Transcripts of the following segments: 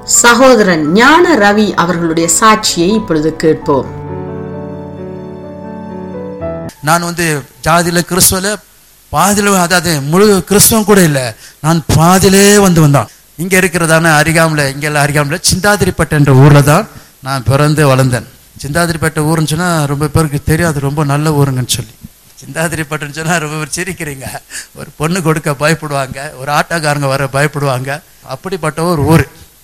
சகோதரன் ஞான ரவி அவர்களுடைய சாட்சியை இப்பொழுது கேட்போம் நான் வந்து ஜாதியில கிறிஸ்துவல பாதியில அதாவது முழு கிறிஸ்துவம் கூட இல்லை நான் பாதியிலே வந்து வந்தான் இங்க இருக்கிறதான அரிகாமல இங்க எல்லாம் அரிகாமல சிந்தாதிரிப்பட்டை என்ற ஊர்ல தான் நான் பிறந்து வளர்ந்தேன் சிந்தாதிரிப்பட்டை ஊருன்னு சொன்னா ரொம்ப பேருக்கு தெரியாது ரொம்ப நல்ல ஊருங்கன்னு சொல்லி சிந்தாதிரிப்பட்டுன்னு சொன்னா ரொம்ப பேர் சிரிக்கிறீங்க ஒரு பொண்ணு கொடுக்க பயப்படுவாங்க ஒரு ஆட்டோக்காரங்க வர பயப்படுவாங்க அப்படிப்பட்ட ஒரு ஊர்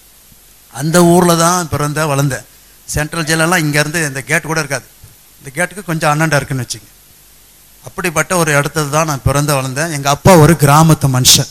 அந்த ஊரில் தான் பிறந்த வளர்ந்தேன் சென்ட்ரல் ஜெயிலெல்லாம் இங்கேருந்து இந்த கேட் கூட இருக்காது இந்த கேட்டுக்கு கொஞ்சம் அண்ணண்டா இருக்குன்னு வச்சுங்க அப்படிப்பட்ட ஒரு இடத்துல தான் நான் பிறந்த வளர்ந்தேன் எங்கள் அப்பா ஒரு கிராமத்து மனுஷன்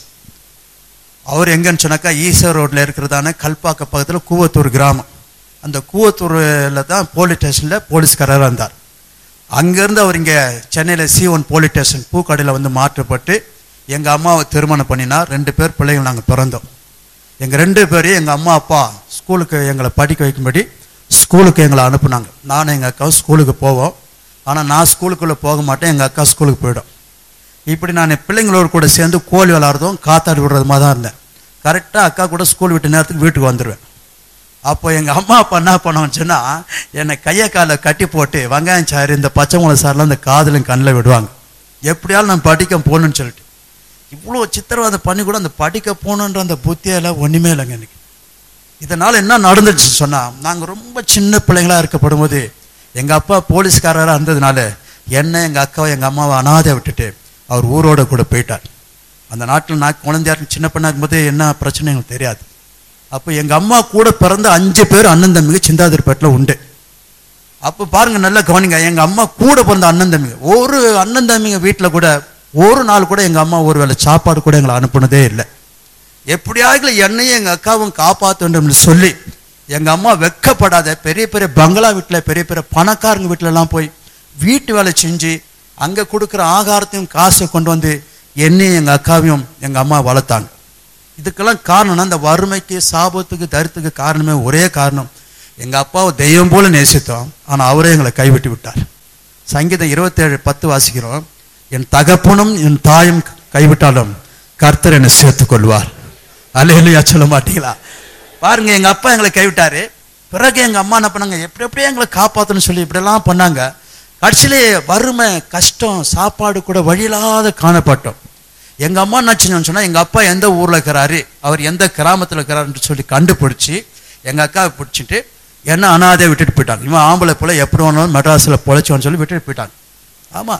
அவர் எங்கன்னு சொன்னாக்கா ஈசர் ரோட்டில் இருக்கிறதான கல்பாக்க பக்கத்தில் கூவத்தூர் கிராமம் அந்த கூவத்தூரில் தான் போலீஸ் ஸ்டேஷனில் போலீஸ்காரராக இருந்தார் அங்கேருந்து அவர் இங்கே சென்னையில் சி ஒன் போலீஸ் ஸ்டேஷன் பூக்கடையில் வந்து மாற்றப்பட்டு எங்கள் அம்மாவை திருமணம் பண்ணினார் ரெண்டு பேர் பிள்ளைகள் நாங்கள் பிறந்தோம் எங்கள் ரெண்டு பேரையும் எங்கள் அம்மா அப்பா ஸ்கூலுக்கு எங்களை படிக்க வைக்கும்படி ஸ்கூலுக்கு எங்களை அனுப்புனாங்க நானும் எங்கள் அக்காவும் ஸ்கூலுக்கு போவோம் ஆனால் நான் ஸ்கூலுக்குள்ளே போக மாட்டேன் எங்கள் அக்கா ஸ்கூலுக்கு போயிடும் இப்படி நான் பிள்ளைங்களோட கூட சேர்ந்து கோழி விளாட்றதும் காத்தாடி விடுறது மாதிரி தான் இருந்தேன் கரெக்டாக அக்கா கூட ஸ்கூல் விட்ட நேரத்துக்கு வீட்டுக்கு வந்துடுவேன் அப்போ எங்கள் அம்மா அப்பா என்ன பண்ணுவோம்னு சொன்னால் என்னை கையை காலை கட்டி போட்டு வெங்காயம் சாறு இந்த பச்சை மிளகா சாரெலாம் இந்த காதிலும் கண்ணில் விடுவாங்க எப்படியாலும் நான் படிக்க போகணுன்னு சொல்லிட்டு இவ்வளோ சித்திரவதை பண்ணி கூட அந்த படிக்க போகணுன்ற அந்த புத்தியெல்லாம் ஒன்றுமே இல்லைங்க எனக்கு இதனால் என்ன நடந்துச்சுன்னு சொன்னால் நாங்கள் ரொம்ப சின்ன பிள்ளைங்களா இருக்கப்படும் போது எங்கள் அப்பா போலீஸ்காரராக இருந்ததுனால என்ன எங்கள் அக்காவை எங்கள் அம்மாவை அனாதை விட்டுட்டு அவர் ஊரோட கூட போயிட்டார் அந்த நாட்டில் நான் குழந்தையா இருக்கு- சின்ன பெண்ணா இருக்கும்போது என்ன பிரச்சனை எங்களுக்கு தெரியாது அப்போ எங்கள் அம்மா கூட பிறந்த அஞ்சு பேர் அண்ணன் தம்பிங்க சிந்தாதிரிப்பேட்டில் உண்டு அப்போ பாருங்க நல்லா கவனிங்க எங்கள் அம்மா கூட பிறந்த அண்ணன் தம்பிங்க ஒரு அண்ணன் தம்பிங்க வீட்டில் கூட ஒரு நாள் கூட எங்கள் அம்மா ஒரு வேளை சாப்பாடு கூட எங்களை அனுப்புனதே இல்லை எப்படியாவது என்னையும் எங்கள் அக்காவும் காப்பாற்ற வேண்டும்னு சொல்லி எங்கள் அம்மா வெக்கப்படாத பெரிய பெரிய பங்களா வீட்டில் பெரிய பெரிய பணக்காரங்க வீட்டிலலாம் போய் வீட்டு வேலை செஞ்சு அங்கே கொடுக்குற ஆகாரத்தையும் காசை கொண்டு வந்து என்னையும் எங்கள் அக்காவையும் எங்கள் அம்மா வளர்த்தாங்க இதுக்கெல்லாம் காரணம்னா இந்த வறுமைக்கு சாபத்துக்கு தரித்துக்கு காரணமே ஒரே காரணம் எங்கள் அப்பாவை தெய்வம் போல நேசித்தோம் ஆனால் அவரே எங்களை கைவிட்டு விட்டார் சங்கீதம் இருபத்தேழு பத்து வாசிக்கிறோம் என் தகப்பனும் என் தாயும் கைவிட்டாலும் கர்த்தர் என்னை சேர்த்துக் கொள்வார் அல்லையா சொல்ல மாட்டீங்களா பாருங்க எங்க அப்பா எங்களை கைவிட்டாரு பிறகு எங்க அம்மா என்ன பண்ணாங்க எப்படி எப்படியே எங்களை காப்பாத்தணும்னு சொல்லி இப்படியெல்லாம் பண்ணாங்க கடைசியிலே வறுமை கஷ்டம் சாப்பாடு கூட வழியில்லாத காணப்பட்டோம் எங்க அம்மா என்ன செஞ்சோம்னு சொன்னா எங்க அப்பா எந்த ஊர்ல இருக்கிறாரு அவர் எந்த கிராமத்துல இருக்கிறாருன்னு சொல்லி கண்டுபிடிச்சு எங்க அக்காவை பிடிச்சிட்டு என்ன அனாதை விட்டுட்டு போயிட்டாங்க இவன் ஆம்பளை போல எப்படி வேணாலும் மெட்ராஸ்ல பொழைச்சோன்னு சொல்லி விட்டுட்டு போயிட்டாங்க ஆமா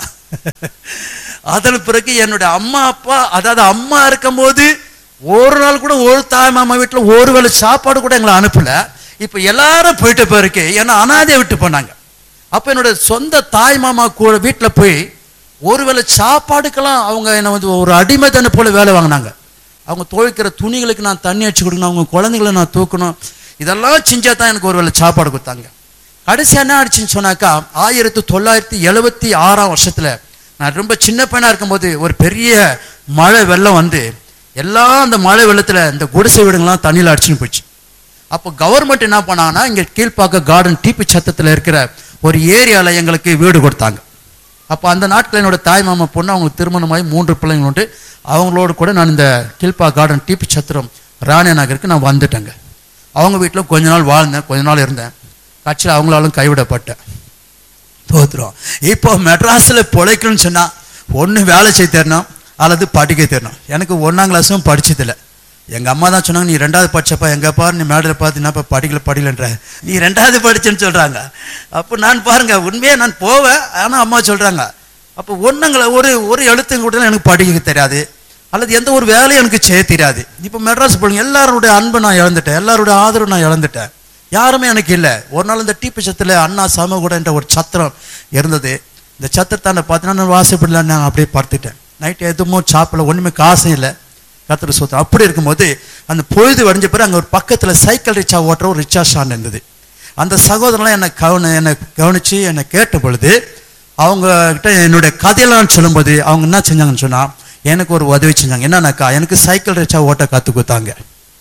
அதன் பிறகு என்னுடைய அம்மா அப்பா அதாவது அம்மா இருக்கும்போது ஒரு நாள் கூட ஒரு தாய் மாமா வீட்டுல ஒரு வேளை சாப்பாடு கூட எங்களை அனுப்பல இப்ப எல்லாரும் போயிட்ட பிறகு என்ன அனாதையை விட்டு போனாங்க அப்ப என்னோட சொந்த தாய் மாமா கூட வீட்டுல போய் ஒருவேளை சாப்பாடுக்கெல்லாம் அவங்க என்னை வந்து ஒரு அடிமை தானே போல வேலை வாங்கினாங்க அவங்க துவைக்கிற துணிகளுக்கு நான் தண்ணி அடிச்சு கொடுக்கணும் அவங்க குழந்தைகளை நான் தூக்கணும் இதெல்லாம் செஞ்சா தான் எனக்கு ஒருவேளை சாப்பாடு கொடுத்தாங்க கடைசி என்ன ஆயிடுச்சுன்னு சொன்னாக்கா ஆயிரத்தி தொள்ளாயிரத்தி எழுபத்தி ஆறாம் வருஷத்துல நான் ரொம்ப சின்ன பையனா இருக்கும்போது ஒரு பெரிய மழை வெள்ளம் வந்து எல்லாம் அந்த மழை வெள்ளத்துல இந்த குடிசை வீடுங்கள்லாம் தண்ணியில் அடிச்சுன்னு போச்சு அப்போ கவர்மெண்ட் என்ன பண்ணாங்கன்னா இங்க கீழ்ப்பாக்க கார்டன் டிபி சத்தத்துல இருக்கிற ஒரு ஏரியால எங்களுக்கு வீடு கொடுத்தாங்க அப்போ அந்த நாட்கள் என்னோட தாய் மாமா பொண்ணு அவங்களுக்கு திருமணமாகி மூன்று பிள்ளைங்க உண்டு அவங்களோடு கூட நான் இந்த கீழ்ப்பா கார்டன் டிபி சத்திரம் ராணி நகருக்கு நான் வந்துட்டேங்க அவங்க வீட்டில் கொஞ்ச நாள் வாழ்ந்தேன் கொஞ்ச நாள் இருந்தேன் கட்சியில் அவங்களாலும் கைவிடப்பட்டேன் தோத்துரும் இப்போ மெட்ராஸில் பிழைக்கணும்னு சொன்னா ஒன்று வேலை செய்ய தரணும் அல்லது படிக்க தரணும் எனக்கு ஒன்றாம் கிளாஸும் படிச்சதில்லை எங்கள் அம்மா தான் சொன்னாங்க நீ ரெண்டாவது படிச்சப்பா எங்க பாரு நீ மேடையில் பார்த்து என்னப்பா படிக்கல படிக்கலன்ற நீ ரெண்டாவது படிச்சேன்னு சொல்கிறாங்க அப்போ நான் பாருங்க உண்மையாக நான் போவேன் ஆனால் அம்மா சொல்கிறாங்க அப்போ ஒன்றுங்களை ஒரு ஒரு எழுத்துங்க கூட எனக்கு படிக்க தெரியாது அல்லது எந்த ஒரு வேலையும் எனக்கு செய்ய தெரியாது இப்போ மெட்ராஸ் பிள்ளைங்க எல்லாருடைய அன்பை நான் இழந்துட்டேன் எல்லாருடைய ஆதரவு நான் இழந்துட்டேன் யாருமே எனக்கு இல்லை ஒரு நாள் இந்த டிபி சத்தில் அண்ணா சமகுட என்ற ஒரு சத்திரம் இருந்தது இந்த சத்திரத்தாண்ட பார்த்தீங்கன்னா நான் வாசப்படல நான் அப்படியே படுத்துட்டேன் நைட்டு எதுவும் சாப்பிடல ஒன்றுமே காசும் இல்லை கத்திர சொத்து அப்படி இருக்கும்போது அந்த பொழுது வடிஞ்ச பிறகு அங்கே ஒரு பக்கத்தில் சைக்கிள் ரிக்ஷா ஓட்டுற ஒரு ரிக்ஷா ஸ்டாண்ட் இருந்தது அந்த சகோதரன்லாம் என்னை கவனி என்னை கவனித்து என்னை கேட்ட பொழுது அவங்க கிட்ட என்னுடைய கதையெல்லாம் சொல்லும்போது அவங்க என்ன செஞ்சாங்கன்னு சொன்னால் எனக்கு ஒரு உதவி செஞ்சாங்க என்னன்னாக்கா எனக்கு சைக்கிள் ரிக்ஷா ஓட்ட கற்றுக் கொடுத்தாங்க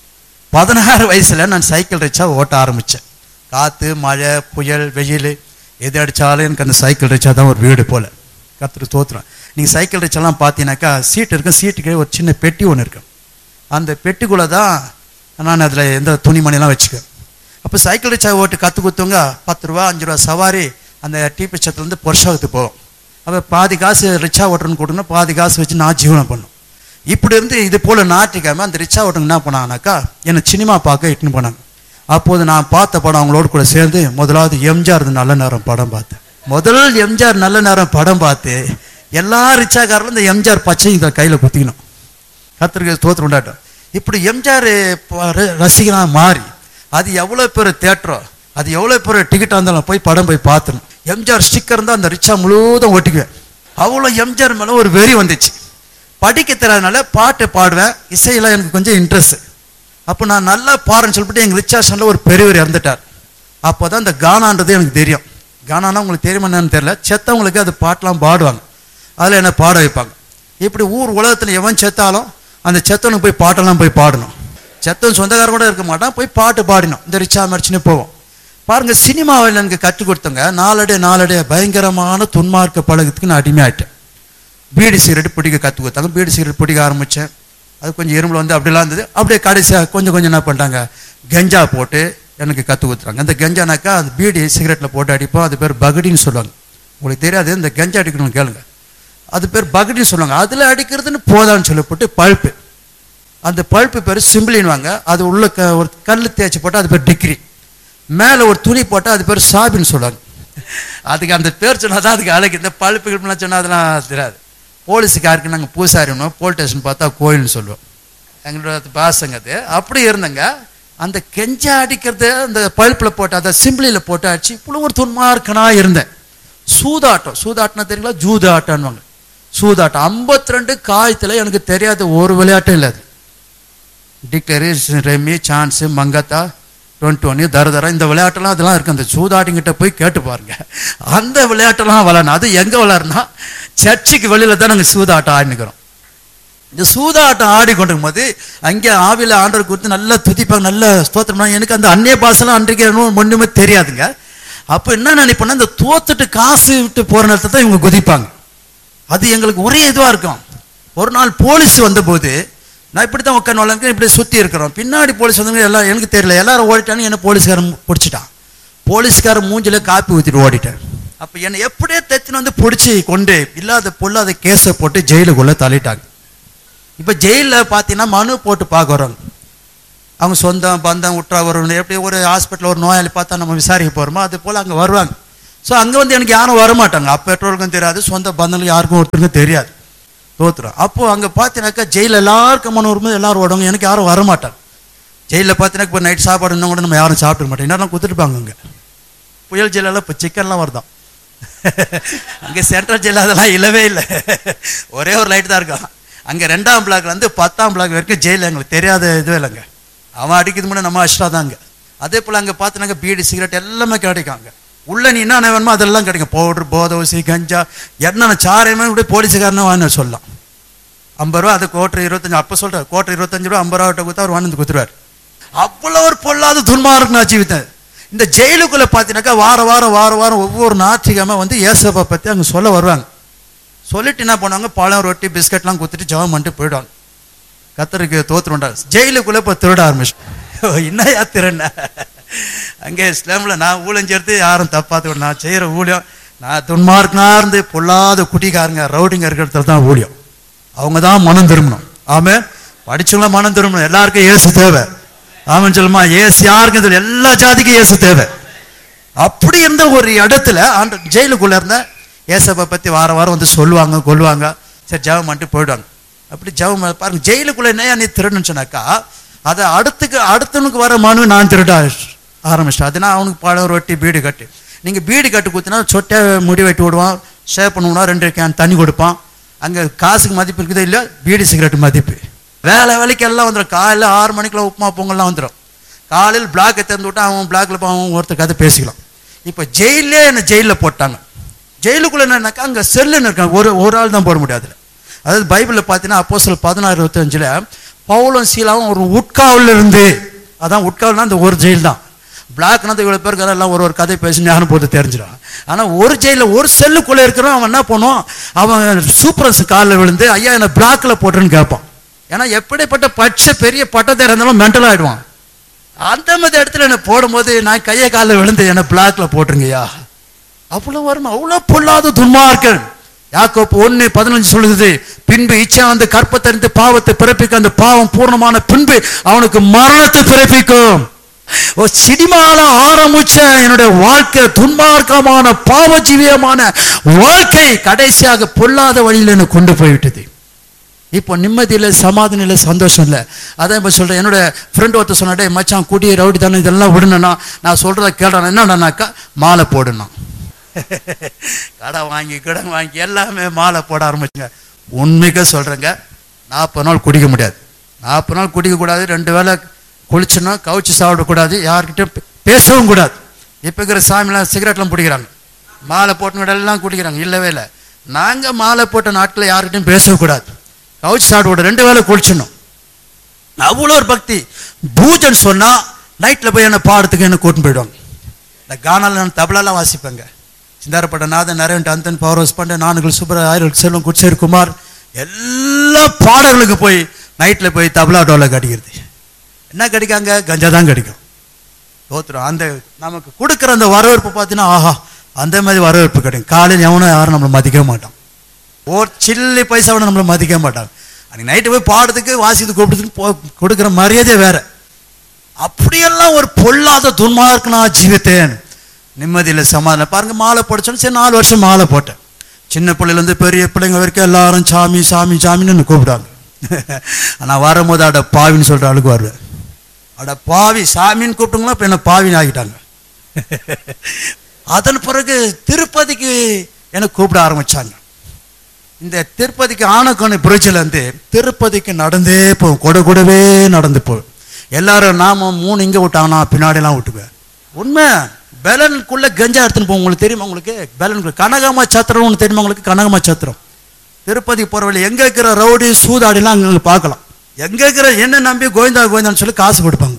பதினாறு வயசுல நான் சைக்கிள் ரிக்ஷா ஓட்ட ஆரம்பிச்சேன் காத்து மழை புயல் வெயில் எது அடிச்சாலும் எனக்கு அந்த சைக்கிள் ரிக்ஷா தான் ஒரு வீடு போல கத்துரு தோத்துறேன் நீங்க சைக்கிள் ரிக்ஷாலாம் பார்த்தீங்கன்னாக்கா சீட் இருக்கும் சீட்டுக்கு ஒரு சின்ன பெட்டி ஒன்று இருக்கும் அந்த பெட்டிக்குள்ளே தான் நான் அதில் எந்த துணிமணிலாம் வச்சுக்குவேன் அப்போ சைக்கிள் ரிக்ஷா ஓட்டு கற்றுக் கொடுத்தவங்க பத்து ரூபா அஞ்சு ரூபா சவாரி அந்த டிபி சத்திலேருந்து பொருஷாகத்து போகும் அப்போ பாதி காசு ரிக்ஷா ஓட்டுறன்னு கொடுக்கணும் பாதி காசு வச்சு நான் ஜீவனம் பண்ணும் இப்படி இருந்து இது போல் நாட்டிக்காம அந்த ரிக்ஷா ஓட்டுங்க என்ன பண்ணாங்கனாக்கா என்னை சினிமா பார்க்க இட்டுன்னு போனாங்க அப்போது நான் பார்த்த படம் அவங்களோட கூட சேர்ந்து முதலாவது எம்ஜிஆர் நல்ல நேரம் படம் பார்த்தேன் முதல் எம்ஜிஆர் நல்ல நேரம் படம் பார்த்து எல்லா ரிச்சாக்காரரும் இந்த எம்ஜிஆர் பச்சை இதை கையில் குத்திக்கணும் கத்திரிக்கை தோற்று உண்டாட்டம் இப்படி எம்ஜிஆர் ரசிகனாக மாறி அது எவ்வளோ பேர் தேட்டரோ அது எவ்வளோ பேர் டிக்கெட்டாக இருந்தாலும் போய் படம் போய் பார்த்துணும் எம்ஜிஆர் ஸ்டிக்கர் இருந்தால் அந்த ரிச்சா முழுவதும் ஒட்டிக்குவேன் அவ்வளோ எம்ஜிஆர் மேலே ஒரு வெறி வந்துச்சு படிக்க தெரியாதனால பாட்டு பாடுவேன் இசையெல்லாம் எனக்கு கொஞ்சம் இன்ட்ரெஸ்ட் அப்போ நான் நல்லா பாடுறேன்னு சொல்லிட்டு எங்கள் ரிச்சா சனில் ஒரு பெரியவர் இறந்துட்டார் அப்போ தான் இந்த கானான்றது எனக்கு தெரியும் கானானா உங்களுக்கு தெரியுமா என்னன்னு தெரியல செத்தவங்களுக்கு அது பாட்டெலாம் பாடுவாங்க அதில் என்ன பாட வைப்பாங்க இப்படி ஊர் உலகத்தில் எவன் செத்தாலும் அந்த செத்தவனுக்கு போய் பாட்டெல்லாம் போய் பாடணும் செத்தவன் சொந்தக்காரன் கூட இருக்க மாட்டான் போய் பாட்டு பாடினோம் இந்த ரிச்சா மரிச்சுன்னு போவோம் பாருங்க சினிமாவில் எனக்கு கற்றுக் கொடுத்தங்க நாளடே நாளடே பயங்கரமான துன்மார்க்க பழக்கத்துக்கு நான் அடிமையாயிட்டேன் பீடி சிகரெட் பிடிக்க கற்றுக் கொடுத்தாங்க பீடி சிகரெட் பிடிக்க ஆரம்பித்தேன் அது கொஞ்சம் இரும்புல வந்து அப்படிலாம் இருந்தது அப்படியே கடைசியாக கொஞ்சம் கொஞ்சம் என்ன பண்ணிட்டாங்க கஞ்சா போட்டு எனக்கு கற்றுக் கொடுத்துறாங்க அந்த கஞ்சானாக்கா அந்த பீடி சிகரெட்டில் போட்டு அடிப்போம் அது பேர் பகடின்னு சொல்லுவாங்க உங்களுக்கு தெரியாது இந்த கஞ்சா அடிக்கணும்னு கேளுங்க அது பேர் பகடின்னு சொல்லுவாங்க அதில் அடிக்கிறதுன்னு போதான்னு சொல்லப்பட்டு பழுப்பு அந்த பழுப்பு பேர் சிம்பிளின்வாங்க அது உள்ள க ஒரு கல் தேய்ச்சி போட்டால் அது பேர் டிகிரி மேலே ஒரு துணி போட்டால் அது பேர் சாபின்னு சொல்லுவாங்க அதுக்கு அந்த பேர் சொன்னால் தான் அதுக்கு அழகு இந்த பழுப்பு கிழப்புலாம் சொன்னால் அதெல்லாம் தெரியாது போலீஸுக்காருக்கு நாங்கள் பூசாரினோம் போலீஸ் ஸ்டேஷன் பார்த்தா கோயில்னு சொல்லுவோம் எங்களோட பாசங்க அது அப்படி இருந்தங்க அந்த கெஞ்சா அடிக்கிறது அந்த பழுப்பில் போட்டு அதை சிம்பிளியில் போட்டு அடிச்சு இவ்வளோ ஒரு துன்மார்க்கனா இருந்தேன் சூதாட்டம் சூதாட்டம்னா தெரியுங்களா ஜூதாட்டம்னுவாங்க சூதாட்டம் ஐம்பத்தி ரெண்டு காயத்தில் எனக்கு தெரியாத ஒரு விளையாட்டும் இல்லை அது டிக்ளரி ரெமி சான்ஸு மங்கத்தா டுவெண்ட்டி ஒன்று தர தர இந்த விளையாட்டெல்லாம் அதெல்லாம் இருக்குது அந்த சூதாட்டிங்கிட்ட போய் கேட்டு பாருங்க அந்த விளையாட்டெல்லாம் விளையாடணும் அது எங்கே விளையாடுனா சர்ச்சுக்கு வெளியில் தான் நாங்கள் சூதாட்டம் ஆடினுக்கிறோம் இந்த சூதாட்டம் ஆடி கொண்டிருக்கும் போது அங்கே ஆவியில் ஆண்டவர் கொடுத்து நல்லா துதிப்பாங்க நல்ல ஸ்தோத்திரம் எனக்கு அந்த அந்நிய பாசெல்லாம் அன்றைக்கு ஒன்றுமே தெரியாதுங்க அப்போ என்ன நினைப்போம்னா இந்த தோத்துட்டு காசு விட்டு போகிற நேரத்தை தான் இவங்க குதிப்பாங்க அது எங்களுக்கு ஒரே இதுவாக இருக்கும் ஒரு நாள் போலீஸ் வந்தபோது நான் இப்படி தான் உட்காந்து வளர்ந்து இப்படி சுற்றி இருக்கிறோம் பின்னாடி போலீஸ் வந்தவங்க எல்லாம் எனக்கு தெரியல எல்லாரும் ஓடிட்டான்னு என்ன போலீஸ்காரன் பிடிச்சிட்டான் போலீஸ்காரன் மூஞ்சில காப்பி ஊற்றிட்டு ஓடிட்டேன் அப்போ என்னை எப்படியே தைச்சுன்னு வந்து பிடிச்சி கொண்டு இல்லாத பொல்லாத கேஸை போட்டு ஜெயிலுக்குள்ளே தள்ளிட்டாங்க இப்போ ஜெயிலில் பார்த்தீங்கன்னா மனு போட்டு பார்க்க வரோங்க அவங்க சொந்தம் பந்தம் உற்றா வரணும் எப்படி ஒரு ஹாஸ்பிட்டலில் ஒரு நோயாளி பார்த்தா நம்ம விசாரிக்க போகிறோமோ அது போல் அங்கே வருவாங்க ஸோ அங்கே வந்து எனக்கு யாரும் வரமாட்டாங்க அப்போ பெற்றோருக்கும் தெரியாது சொந்த பந்தங்கள் யாருக்கும் ஒருத்தருக்கும் தெரியாது தோத்துரும் அப்போது அங்கே பார்த்தீங்கன்னாக்கா ஜெயிலில் எல்லாருக்கும் மன வரும்போது எல்லாரும் ஓடுவாங்க எனக்கு யாரும் வரமாட்டாங்க ஜெயிலில் பார்த்தீங்கன்னா இப்போ நைட் சாப்பாடு இன்னும் கூட நம்ம யாரும் சாப்பிட மாட்டோம் என்னெல்லாம் கொடுத்துருப்பாங்க அங்கே புயல் ஜெயிலெல்லாம் இப்போ சிக்கன்லாம் வருதான் அங்கே சென்ட்ரல் ஜெயில் அதெல்லாம் இல்லவே இல்லை ஒரே ஒரு லைட் தான் இருக்கும் அங்கே ரெண்டாம் பிளாக்ல இருந்து பத்தாம் பிளாக் வரைக்கும் ஜெயில் எங்களுக்கு தெரியாத இதுவே இல்லைங்க அவன் அடிக்கிறது முன்னே நம்ம அஷ்டா தாங்க அதே போல் அங்கே பார்த்தினாக்க பீடி சிகரெட் எல்லாமே கிடைக்கும் அங்கே உள்ள நீ என்ன வேணுமோ அதெல்லாம் கிடைக்கும் பவுடர் போதை ஊசி கஞ்சா என்னென்ன சாரையுமே கூட போலீஸுக்காரனே வாங்க சொல்லலாம் ஐம்பது ரூபா அது கோட்டர் இருபத்தஞ்சு அப்போ சொல்கிறார் கோட்டர் இருபத்தஞ்சு ரூபா ஐம்பது ரூபா கொடுத்தா அவர் வாங்கி கொடுத்துருவார் அவ்வளோ ஒரு பொல்லாத துன்மார்க்கு நான் ஜீவித்தேன் இந்த ஜெயிலுக்குள்ளே பார்த்தீங்கன்னாக்கா வார வாரம் வார வாரம் ஒவ்வொரு ஞாயிற்றுக்கிழமை வந்து ஏசப்பா பற்றி அங்கே சொல்ல வருவாங்க சொல்லிட்டு என்ன பண்ணுவாங்க பழம் ரொட்டி பிஸ்கட்லாம் கொடுத்துட்டு ஜெபம் பண்ணிட்டு போயிடுவாங்க கத்தருக்கு தோத்துருண்டா ஜெயிலுக்குள்ளே இப்போ திருட ஆரம்பிச்சு என்னையா திருண்ண அங்கே இஸ்லாமில் நான் ஊழியம் சேர்த்து யாரும் தப்பாத்து நான் செய்கிற ஊழியம் நான் துன்மார்க்கனா இருந்து பொல்லாத குட்டிக்காரங்க ரவுடிங்க இருக்கிற தான் ஊழியம் அவங்க தான் மனம் திரும்பணும் ஆமே படிச்சவங்களாம் மனம் திரும்பணும் எல்லாருக்கும் ஏசு தேவை ஆமாம் சொல்லுமா ஏசு யாருக்கும் தெரியல எல்லா ஜாதிக்கும் ஏசு தேவை அப்படி இருந்த ஒரு இடத்துல ஆண்ட ஜெயிலுக்குள்ளே இருந்த ஏசப்பை பற்றி வார வாரம் வந்து சொல்லுவாங்க கொல்லுவாங்க சரி ஜெபம் பண்ணிட்டு போயிடுவாங்க அப்படி ஜெபம் பாருங்க ஜெயிலுக்குள்ளே என்னையா நீ திருடுன்னு சொன்னாக்கா அதை அடுத்துக்கு அடுத்தவனுக்கு வர மனு நான் திருட ஆரம்பிச்சிட்டேன் அதுனா அவனுக்கு பழம் ரொட்டி பீடு கட்டு நீங்கள் பீடு கட்டு கொடுத்தினா சொட்டை முடி வெட்டி விடுவான் ஷேப் பண்ணுவோம்னா ரெண்டு கேன் தண்ணி கொடுப்பான் அங்கே காசுக்கு மதிப்பு இருக்குதோ இல்லை பீடி சிகரெட் மதிப்பு வேலை வேலைக்கு எல்லாம் வந்துடும் காலையில் ஆறு மணிக்கெல்லாம் உப்புமா பொங்கல்லாம் வந்துடும் காலையில் பிளாக்கை திறந்து விட்டா அவன் பிளாக்ல அவன் ஒருத்தர் கதை பேசிக்கலாம் இப்போ ஜெயிலே என்னை ஜெயிலில் போட்டாங்க ஜெயிலுக்குள்ள என்னன்னாக்கா அங்கே செல்லுன்னு இருக்காங்க ஒரு ஒரு ஆள் தான் போட முடியாது அதாவது பைபிளில் பார்த்தீங்கன்னா அப்போ சில பதினாறு இருபத்தஞ்சில் பவுலும் சீலாவும் ஒரு உட்காவில் இருந்து அதான் உட்காவல்னா அந்த ஒரு ஜெயில் தான் பிளாக்னா இவ்வளோ பேருக்கு எல்லாம் ஒரு ஒரு கதை பேசி ஞானம் போட்டு தெரிஞ்சிடும் ஆனால் ஒரு ஜெயிலில் ஒரு செல்லுக்குள்ளே இருக்கிறவன் அவன் என்ன பண்ணுவான் அவன் சூப்பரன்ஸ் காலில் விழுந்து ஐயா என்னை பிளாக்கில் போட்டுன்னு கேட்பான் ஏன்னா எப்படிப்பட்ட பட்ச பெரிய பட்டத்தை இருந்தாலும் மென்டல் ஆகிடுவான் அந்த மாதிரி இடத்துல என்ன போடும்போது நான் கையை காலில் விழுந்து என்ன பிளாக்ல போட்டுருங்கய்யா அவ்வளவு வரணும் அவ்வளவு பொல்லாத துன்மார்கள் யாக்கோப்பு ஒண்ணு பதினஞ்சு சொல்லுது பின்பு இச்சா அந்த கற்பத்தறிந்து பாவத்தை பிறப்பிக்க அந்த பாவம் பூர்ணமான பின்பு அவனுக்கு மரணத்தை பிறப்பிக்கும் ஒரு சினிமால ஆரம்பிச்ச என்னுடைய வாழ்க்கை துன்மார்க்கமான பாவஜீவியமான வாழ்க்கை கடைசியாக பொல்லாத வழியில் என்னை கொண்டு போய்விட்டது இப்போ நிம்மதி இல்லை சமாதானம் இல்லை சந்தோஷம் இல்லை அதான் இப்போ சொல்கிறேன் என்னோட ஃப்ரெண்ட் ஒருத்தர் சொன்னாடே மச்சான் குடி ரவுடி தானே இதெல்லாம் விடணும்னா நான் சொல்கிறத கேட்டான் என்னடானாக்கா மாலை போடணும் கடை வாங்கி கடன் வாங்கி எல்லாமே மாலை போட ஆரம்பிச்சுங்க உண்மைக்க சொல்கிறேங்க நாற்பது நாள் குடிக்க முடியாது நாற்பது நாள் குடிக்கக்கூடாது ரெண்டு வேளை குளிச்சுனா கவுச்சு சாப்பிடக்கூடாது யார்கிட்டயும் பே- பேசவும் கூடாது இப்போ இருக்கிற சாமிலாம் சிகரெட்லாம் பிடிக்கிறாங்க மாலை போட்டு எல்லாம் குடிக்கிறாங்க இல்லவே இல்லை நாங்கள் மாலை போட்ட நாட்டில் யார்கிட்டயும் பேசக்கூடாது கவுச்சு சாப்பிடக்கூடாது ரெண்டு வேளை குளிச்சிடணும் அவ்வளோ ஒரு பக்தி பூஜன் சொன்னா நைட்ல போய் என்ன பாடத்துக்கு என்ன கூட்டின்னு போயிடுவாங்க இந்த கானால நான் தபலாலாம் வாசிப்பேங்க சிந்தாரப்பட்ட நாதன் நரேன் அந்தன் பவரோஸ் பண்ட நானுகள் சுப்பர ஆயிரம் செல்வம் குச்சேர் குமார் எல்லா பாடல்களுக்கு போய் நைட்ல போய் தபலா டோல கடிக்கிறது என்ன கிடைக்காங்க கஞ்சா தான் கிடைக்கும் தோத்துரும் அந்த நமக்கு கொடுக்குற அந்த வரவேற்பு பார்த்தீங்கன்னா ஆஹா அந்த மாதிரி வரவேற்பு கிடைக்கும் காலையில் எவனும் யாரும் நம்மளை மதிக்க மாட்டான் ஒரு சில்லி பைசா கூட நம்மளை மதிக்க மாட்டாங்க அன்னைக்கு நைட்டு போய் பாடுறதுக்கு வாசித்து கூப்பிடுறதுக்கு போ கொடுக்குற மரியாதை வேற அப்படியெல்லாம் ஒரு பொல்லாத துன்மார்க்கு நான் ஜீவித்தேன் நிம்மதியில் சமாதானம் பாருங்க மாலை போடச்சோன்னு சரி நாலு வருஷம் மாலை போட்டேன் சின்ன பிள்ளையிலேருந்து பெரிய பிள்ளைங்க வரைக்கும் எல்லாரும் சாமி சாமி சாமின்னு என்னை கூப்பிடுவாங்க நான் வரும்போது அட பாவின்னு சொல்கிற ஆளுக்கு வருவேன் அட பாவி சாமின்னு கூப்பிட்டுங்களா இப்போ என்ன பாவின்னு ஆகிட்டாங்க அதன் பிறகு திருப்பதிக்கு என்னை கூப்பிட ஆரம்பிச்சாங்க இந்த திருப்பதிக்கு ஆனக்கோணை பிரிட்ஜில் இருந்து திருப்பதிக்கு நடந்தே போகும் கொட கூடவே நடந்து போகும் எல்லாரும் நாம மூணு இங்கே விட்டாங்கன்னா பின்னாடிலாம் விட்டுக்குவேன் உண்மை பெலனுக்குள்ள கஞ்சா எடுத்துன்னு போகும் உங்களுக்கு தெரியுமா உங்களுக்கு பெலனுக்குள்ள கனகமா சத்திரம் ஒன்று தெரியுமா உங்களுக்கு கனகமா சத்திரம் திருப்பதி போகிற வழி எங்கே இருக்கிற ரவுடி சூதாடிலாம் அங்கே பார்க்கலாம் எங்கே இருக்கிற என்ன நம்பி கோவிந்தா கோவிந்தான்னு சொல்லி காசு கொடுப்பாங்க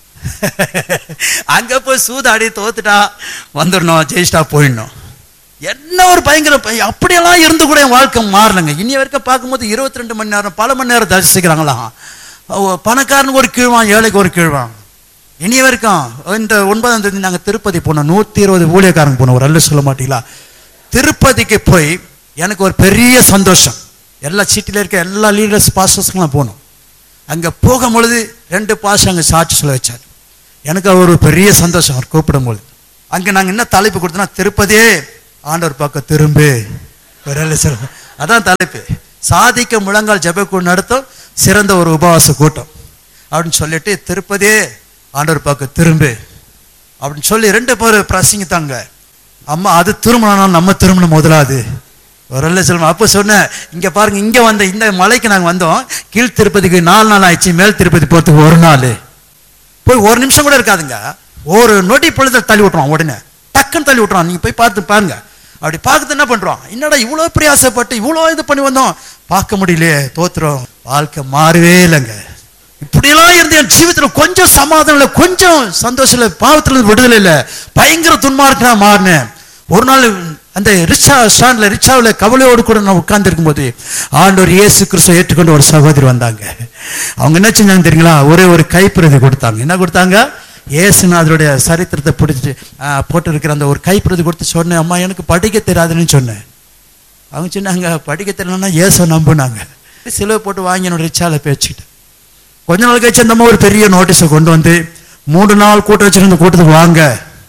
அங்கே போய் சூதாடி தோத்துட்டா வந்துடணும் ஜெயிச்சிட்டா போயிடணும் என்ன ஒரு பயங்கர பய- அப்படியெல்லாம் இருந்து கூட என் வாழ்க்கை மாறலைங்க இனி வரைக்கும் பார்க்கும்போது இருபத்தி ரெண்டு மணி நேரம் பல மணி நேரம் தரிசிக்கிறாங்களாம் அவ பணக்காரனுக்கு ஒரு கீழ்வான் ஏழைக்கு ஒரு கீழ்வான் இனி வரைக்கும் இந்த ஒன்பதாம் தேதி நாங்கள் திருப்பதி போனோம் நூற்றி இருபது ஊழியக்காரங்க போனோம் ஒரு அல்ல சொல்ல மாட்டீங்களா திருப்பதிக்கு போய் எனக்கு ஒரு பெரிய சந்தோஷம் எல்லா சிட்டியில் இருக்க எல்லா லீடர்ஸ் பாஸ்டர்ஸ்க்கெலாம் போனோம் அங்கே போகும்பொழுது ரெண்டு பாஸ்டர் அங்கே சாட்சி சொல்ல வச்சார் எனக்கு அவர் ஒரு பெரிய சந்தோஷம் அவர் கூப்பிடும்போது அங்கே நாங்கள் என்ன தலைப்பு கொடுத்தோன்னா திருப்பதியே ஆண்டவர் பக்கம் திரும்பு ஒரு அல்ல சொல்ல அதான் தலைப்பு சாதிக்க முழங்கால் ஜெபக்கூடு நடத்தும் சிறந்த ஒரு உபவாச கூட்டம் அப்படின்னு சொல்லிட்டு திருப்பதியே ஆண்டவர் பக்கம் திரும்பு அப்படின்னு சொல்லி ரெண்டு பேர் பிரசங்கித்தாங்க அம்மா அது திருமணம் நம்ம திருமணம் முதலாது ஒரு அல்ல சொல்லுவோம் அப்போ சொன்னேன் இங்கே பாருங்க இங்கே வந்த இந்த மலைக்கு நாங்கள் வந்தோம் கீழ் திருப்பதிக்கு நாலு நாள் ஆயிடுச்சு மேல் திருப்பதி போகிறதுக்கு ஒரு நாள் போய் ஒரு நிமிஷம் கூட இருக்காதுங்க ஒரு நொடி பொழுது தள்ளி விட்டுருவான் உடனே டக்குன்னு தள்ளி விட்டுருவான் நீங்க போய் பார்த்து பாருங்க அப்படி பார்க்கறது என்ன பண்றோம் என்னடா இவ்வளோ பிரயாசப்பட்டு இவ்வளோ இது பண்ணி வந்தோம் பார்க்க முடியலையே தோத்துறோம் வாழ்க்கை மாறவே இல்லைங்க இப்படியெல்லாம் இருந்து என் ஜீவித்துல கொஞ்சம் சமாதானம் இல்லை கொஞ்சம் சந்தோஷம் இல்லை பாவத்துல இருந்து விடுதலை இல்லை பயங்கர துன்மார்க்கு நான் மாறினேன் ஒரு நாள் அந்த ரிக்ஷா ஸ்டாண்ட்ல ரிக்ஷாவில் கவலையோடு கூட நான் உட்கார்ந்து இருக்கும்போது ஆண்டவர் இயேசு கிறிஸ்துவை ஏற்றுக்கொண்டு ஒரு சகோதரி வந்தாங்க அவங்க என்ன செஞ்சாங்க தெரியுங்களா ஒரே ஒரு கைப்பிரதி கொடுத்தாங்க என்ன கொடுத்தாங்க இயேசுநாதருடைய சரித்திரத்தை பிடிச்சி போட்டு இருக்கிற அந்த ஒரு கைப்பிரதி கொடுத்து சொன்னேன் அம்மா எனக்கு படிக்க தெரியாதுன்னு சொன்னேன் அவங்க சொன்னாங்க படிக்க தெரியலன்னா இயேசு நம்புனாங்க சிலுவை போட்டு வாங்கி என்னோட ரிச்சால பேச்சுக்கிட்டேன் கொஞ்ச நாள் கழிச்சு அந்த அம்மா ஒரு பெரிய நோட்டீஸை கொண்டு வந்து மூணு நாள் கூட்டம் வச்சிருந்த கூட்டத்துக்கு வாங்க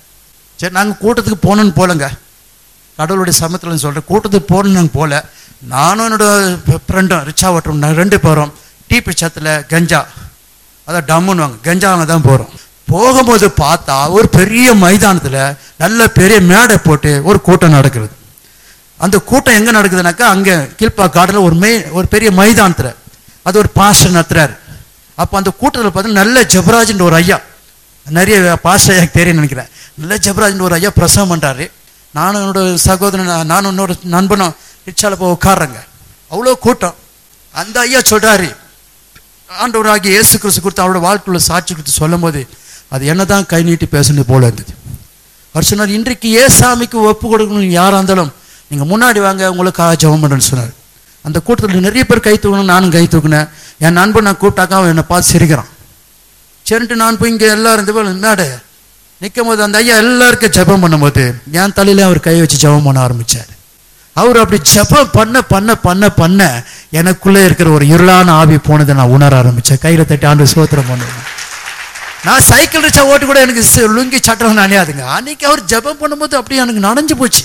சரி நாங்கள் கூட்டத்துக்கு போகணுன்னு போலங்க கடவுளுடைய சமத்தில் சொல்கிறேன் கூட்டத்துக்கு போகணுன்னு நாங்கள் போகல நானும் என்னோட ஃப்ரெண்டும் ரிச்சா ஓட்டுறோம் நாங்கள் ரெண்டு பேரும் டீ பிச்சத்தில் கஞ்சா அதான் டம்முன்னு வாங்க கஞ்சாங்க தான் போகிறோம் போகும்போது பார்த்தா ஒரு பெரிய மைதானத்தில் நல்ல பெரிய மேடை போட்டு ஒரு கூட்டம் நடக்கிறது அந்த கூட்டம் எங்கே நடக்குதுனாக்கா அங்கே கீழ்ப்பா காட்டில் ஒரு மெய் ஒரு பெரிய மைதானத்தில் அது ஒரு பாஸ்டர் நடத்துறாரு அப்போ அந்த கூட்டத்தில் பார்த்தீங்கன்னா நல்ல ஜபராஜ்ன்ற ஒரு ஐயா நிறைய பாஸ்டர் ஐயா தெரியும் நினைக்கிறேன் நல்ல ஜபராஜ்ன்ற ஒரு ஐயா பிரசவம் பண்ணுறாரு நானும் என்னோட சகோதரன் நானும் என்னோட நண்பனும் ரிக்ஷாவில் போய் உட்காடுறேங்க அவ்வளோ கூட்டம் அந்த ஐயா சொல்கிறாரு ஆண்டவராகிய இயேசு கிறிஸ்து கொடுத்து அவரோட வாழ்க்கையுள்ள சாட்சி கொடுத்து சொல்லும் போது அது என்னதான் கை நீட்டி பேசுனது போல இருந்தது அவர் சொன்னார் இன்றைக்கு ஏசாமிக்கு ஒப்பு கொடுக்கணும் யாராக இருந்தாலும் நீங்கள் முன்னாடி வாங்க உங்களுக்காக ஜெபம் பண்ணுறேன்னு சொன்னார் அந்த கூட்டத்தில் நிறைய பேர் கை தூக்கணும் நானும் கை தூக்கினேன் என் நண்பன் நான் கூப்பிட்டாக்கா அவன் என்னை பார்த்து சிரிக்கிறான் சரின்ட்டு நான் போய் இங்கே எல்லாரும் இந்த போல மேடை நிற்கும் போது அந்த ஐயா எல்லாருக்கும் ஜெபம் பண்ணும்போது என் தலையில அவர் கை வச்சு ஜெபம் பண்ண ஆரம்பிச்சார் அவர் அப்படி ஜெபம் பண்ண பண்ண பண்ண பண்ண எனக்குள்ளே இருக்கிற ஒரு இருளான ஆவி போனதை நான் உணர ஆரம்பிச்சேன் கையில தட்டி ஆண்டு சோத்திரம் பண்ணுவேன் நான் சைக்கிள் ரிச்சா ஓட்டு கூட எனக்கு ச- லுங்கி சட்டம் நினையாதுங்க அன்னைக்கு அவர் ஜெபம் பண்ணும்போது அப்படியே எனக்கு நனைஞ்சு போச்சு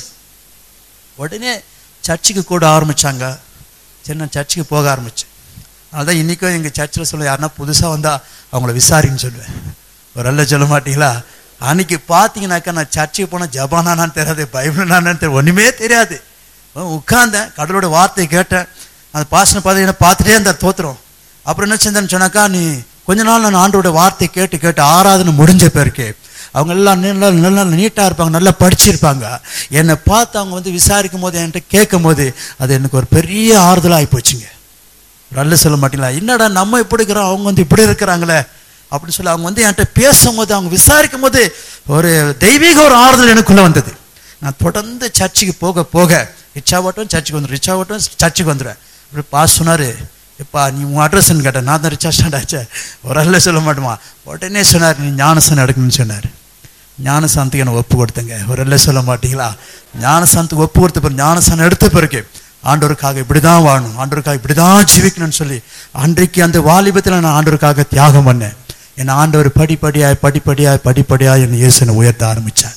உடனே சர்ச்சுக்கு கூட ஆரம்பிச்சாங்க சரி நான் சர்ச்சுக்கு போக ஆரம்பிச்சேன் அதான் இன்றைக்கும் எங்கள் சர்ச்சில் சொல்ல யாருன்னா புதுசாக வந்தால் அவங்கள விசாரின்னு சொல்லுவேன் ஒரு அல்ல சொல்ல மாட்டீங்களா அன்னைக்கு பார்த்தீங்கன்னாக்கா நான் சர்ச்சுக்கு போனால் ஜபானான்னு தெரியாது பைபிள்னான்னு தெரியாது ஒன்றுமே தெரியாது உட்கார்ந்தேன் கடவுளோட வார்த்தையை கேட்டேன் அந்த பாசனை பார்த்தீங்கன்னா பார்த்துட்டே இருந்தார் தோத்துறோம் அப்புறம் என்ன செஞ்சேன்னு சொன்னாக்கா நீ கொஞ்ச நாள் நான் ஆண்டோட வார்த்தை கேட்டு கேட்டு ஆராதனை முடிஞ்ச பேருக்கு அவங்க எல்லாம் நல்லா நல்லா நீட்டாக இருப்பாங்க நல்லா படிச்சிருப்பாங்க என்னை பார்த்து அவங்க வந்து விசாரிக்கும் போது என்கிட்ட கேட்கும் போது அது எனக்கு ஒரு பெரிய ஆறுதலாகி போச்சுங்க நல்ல சொல்ல மாட்டீங்களா என்னடா நம்ம இப்படி இருக்கிறோம் அவங்க வந்து இப்படி இருக்கிறாங்களே அப்படின்னு சொல்லி அவங்க வந்து என்கிட்ட பேசும்போது அவங்க விசாரிக்கும் போது ஒரு தெய்வீக ஒரு ஆறுதல் எனக்குள்ள வந்தது நான் தொடர்ந்து சர்ச்சுக்கு போக போக ரிச்சா ஓட்டம் சர்ச்சுக்கு வந்துடும் ரிச்சா ஓட்டம் சர்ச்சுக்கு வந்துடுவேன் இப்படி பாஸ் சொன்னாரு எப்பா நீ உன் அட்ரஸ்ன்னு கேட்டேன் நான் தான் ரிச்சா ஸ்டாண்ட் ஆச்சே ஒரு அல்ல சொல்ல மாட்டோமா உடனே சொன்னார் நீ ஞானசன் எடுக்கணும்னு சொன்னார் ஞானசாந்தத்துக்கு எனக்கு ஒப்பு கொடுத்தங்க ஒரு அல்ல சொல்ல மாட்டீங்களா ஞானசாந்தத்துக்கு ஒப்பு கொடுத்த பிறகு ஞானசானம் எடுத்த பிறகு ஆண்டவருக்காக இப்படிதான் வாழணும் ஆண்டவருக்காக இப்படிதான் ஜீவிக்கணும்னு சொல்லி அன்றைக்கு அந்த வாலிபத்தில் நான் ஆண்டவருக்காக தியாகம் பண்ணேன் என் ஆண்டவர் படிப்படியாய் படிப்படியாய் படிப்படியாய் என் இயேசுனை உயர்த்த ஆரம்பிச்சார்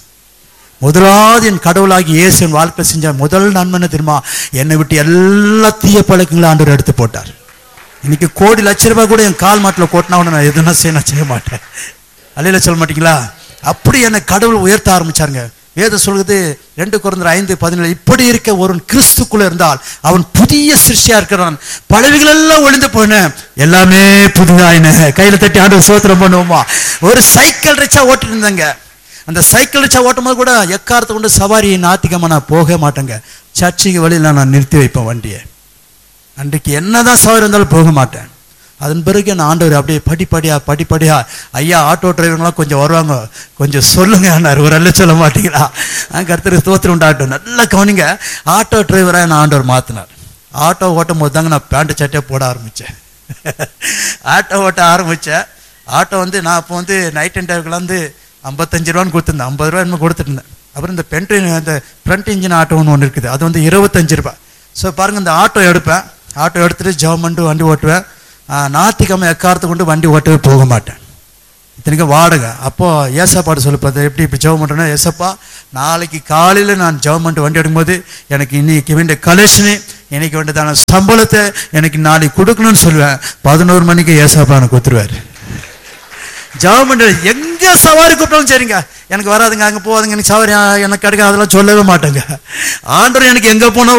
முதலாவது என் கடவுளாகி இயேசு என் வாழ்க்கை செஞ்ச முதல் நன்மனை தெரியுமா என்னை விட்டு எல்லா தீய பழக்கங்களும் ஆண்டவர் எடுத்து போட்டார் இன்னைக்கு கோடி லட்ச ரூபாய் கூட என் கால் மாட்டில் கொட்டினா உடனே நான் எதுனா செய்ய நான் செய்ய மாட்டேன் அல்லையில சொல்ல மாட்டீங்களா அப்படி என்னை கடவுள் உயர்த்த ஆரம்பிச்சாருங்க வேதம் சொல்லுது ரெண்டு குறைந்த ஐந்து பதினேழு இப்படி இருக்க ஒரு கிறிஸ்துக்குள்ள இருந்தால் அவன் புதிய சிருஷ்டியா இருக்கிறான் பழவிகள் எல்லாம் ஒளிந்து போன எல்லாமே புதிதாயின கையில தட்டி ஆண்டு சோத்திரம் பண்ணுவோமா ஒரு சைக்கிள் ரிச்சா ஓட்டிட்டு இருந்தாங்க அந்த சைக்கிள் ரிச்சா ஓட்டும் போது கூட எக்காரத்தை கொண்டு சவாரி நாத்திகமா நான் போக மாட்டேங்க சர்ச்சுக்கு வழியில நான் நிறுத்தி வைப்பேன் வண்டியை அன்றைக்கு என்னதான் சவாரி இருந்தாலும் போக மாட்டேன் அதன் பிறகு நான் ஆண்டவர் அப்படியே படிப்படியா படிப்படியா ஐயா ஆட்டோ டிரைவர்லாம் கொஞ்சம் வருவாங்க கொஞ்சம் சொல்லுங்க ஒரு அல்ல சொல்ல மாட்டீங்களா கருத்தருக்கு தோத்திரம் உண்டாகட்டும் நல்லா கவனிங்க ஆட்டோ டிரைவராக நான் ஆண்டவர் மாத்தினார் ஆட்டோ ஓட்டும் போது தாங்க நான் பேண்ட் சட்டையை போட ஆரம்பித்தேன் ஆட்டோ ஓட்ட ஆரம்பித்தேன் ஆட்டோ வந்து நான் அப்போ வந்து நைட் அண்ட் டைம்ல வந்து ஐம்பத்தஞ்சு ரூபான்னு கொடுத்துருந்தேன் ஐம்பது ரூபா என்னமோ கொடுத்துட்டு இருந்தேன் அப்புறம் இந்த பென்ட் அந்த ஃப்ரண்ட் இன்ஜின் ஆட்டோன்னு ஒன்று இருக்குது அது வந்து இருபத்தஞ்சு ரூபாய் ஸோ பாருங்க இந்த ஆட்டோ எடுப்பேன் ஆட்டோ எடுத்துட்டு ஜெபம் பண்ணிட்டு வண்டி ஓட்டுவேன் நாத்திக்கிழமை எக்காரத்தை கொண்டு வண்டி ஓட்டவே போக மாட்டேன் இத்தனைக்கும் வாடகை அப்போ ஏசப்பாடு சொல்லுப்பா எப்படி இப்போ ஜெபம் பண்ணுறேன்னா ஏசப்பா நாளைக்கு காலையில் நான் ஜெபம் பண்ணிட்டு வண்டி எடுக்கும்போது எனக்கு இன்னைக்கு வேண்டிய கலெக்ஷனு எனக்கு வேண்டியதான சம்பளத்தை எனக்கு நாளைக்கு கொடுக்கணும்னு சொல்லுவேன் பதினோரு மணிக்கு ஏசப்பா எனக்கு கொடுத்துருவாரு ஜெபம் பண்ணுறது எங்கே சவாரி கூப்பிட்டாலும் சரிங்க எனக்கு வராதுங்க அங்கே போகாதுங்க எனக்கு சவாரி ஆ, எனக்கு கிடைக்கும் அதெல்லாம் சொல்லவே மாட்டேங்க ஆண்டவர் எனக்கு எங்கே போனால்